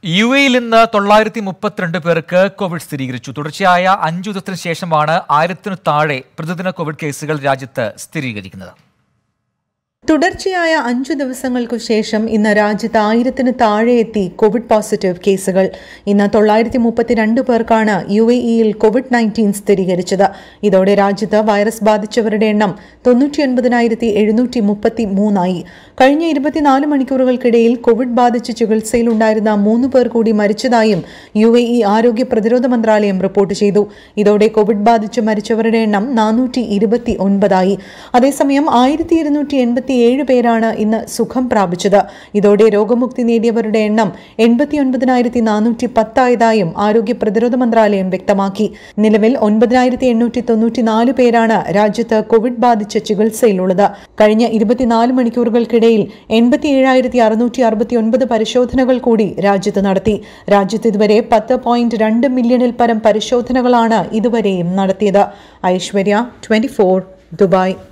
U എയിൽ ഇന്ന് തൊള്ളായിരത്തി മുപ്പത്തിരണ്ട് പേർക്ക് കോവിഡ് സ്ഥിരീകരിച്ചു തുടർച്ചയായ അഞ്ചു ദിവസത്തിന് ശേഷമാണ് ആയിരത്തിനു താഴെ പ്രതിദിന കോവിഡ് കേസുകൾ രാജ്യത്ത് സ്ഥിരീകരിക്കുന്നത് തുടർച്ചയായ അഞ്ചു ദിവസങ്ങൾക്കു ശേഷം ഇന്ന് രാജ്യത്ത് ആയിരത്തിന് താഴെ എത്തി കോവിഡ് പോസിറ്റീവ് കേസുകൾ ഇന്ന് തൊള്ളായിരത്തി മുപ്പത്തിരണ്ട് പേർക്കാണ് യു എ ഇയിൽ കോവിഡ് നയൻറ്റീൻ സ്ഥിരീകരിച്ചത് ഇതോടെ രാജ്യത്ത് വൈറസ് ബാധിച്ചവരുടെ എണ്ണം തൊണ്ണൂറ്റിയൊൻപതിനായിരത്തി എഴുന്നൂറ്റി മുപ്പത്തി മൂന്നായി കഴിഞ്ഞ ഇരുപത്തിനാല് മണിക്കൂറുകൾക്കിടയിൽ കോവിഡ് ബാധിച്ച് ചികിത്സയിലുണ്ടായിരുന്ന മൂന്ന് പേർ കൂടി മരിച്ചതായും യു എ ഇ ആരോഗ്യ പ്രതിരോധ മന്ത്രാലയം റിപ്പോർട്ട് ചെയ്തു ഇതോടെ കോവിഡ് ബാധിച്ച് മരിച്ചവരുടെ എണ്ണം നാനൂറ്റി ഇരുപത്തി ഒൻപതായി അതേസമയം ആയിരത്തി ഇരുന്നൂറ്റി എൺപത്തി ഏഴ് പേരാണ് ഇന്ന് സുഖം പ്രാപിച്ചത് ഇതോടെ രോഗമുക്തി നേടിയവരുടെ എണ്ണം എൺപത്തി ഒൻപതിനായിരത്തി നാനൂറ്റി പത്തായതായും ആരോഗ്യ പ്രതിരോധ മന്ത്രാലയം വ്യക്തമാക്കി നിലവിൽ ഒൻപതിനായിരത്തി എണ്ണൂറ്റി തൊണ്ണൂറ്റിനാല് പേരാണ് രാജ്യത്ത് കോവിഡ് ബാധിച്ച് ചികിത്സയിലുള്ളത് കഴിഞ്ഞ ഇരുപത്തിനാല് മണിക്കൂറുകൾക്കിടയിൽ എൺപത്തി ഏഴായിരത്തി അറുന്നൂറ്റി അറുപത്തി ഒൻപത് പരിശോധനകൾ കൂടി രാജ്യത്ത് നടത്തി രാജ്യത്ത് ഇതുവരെ പത്ത് പോയിന്റ് രണ്ട് മില്യണിൽ പരം പരിശോധനകളാണ് ഇതുവരെയും നടത്തിയത് ഐശ്വര്യ ട്വന്റി ദുബായ്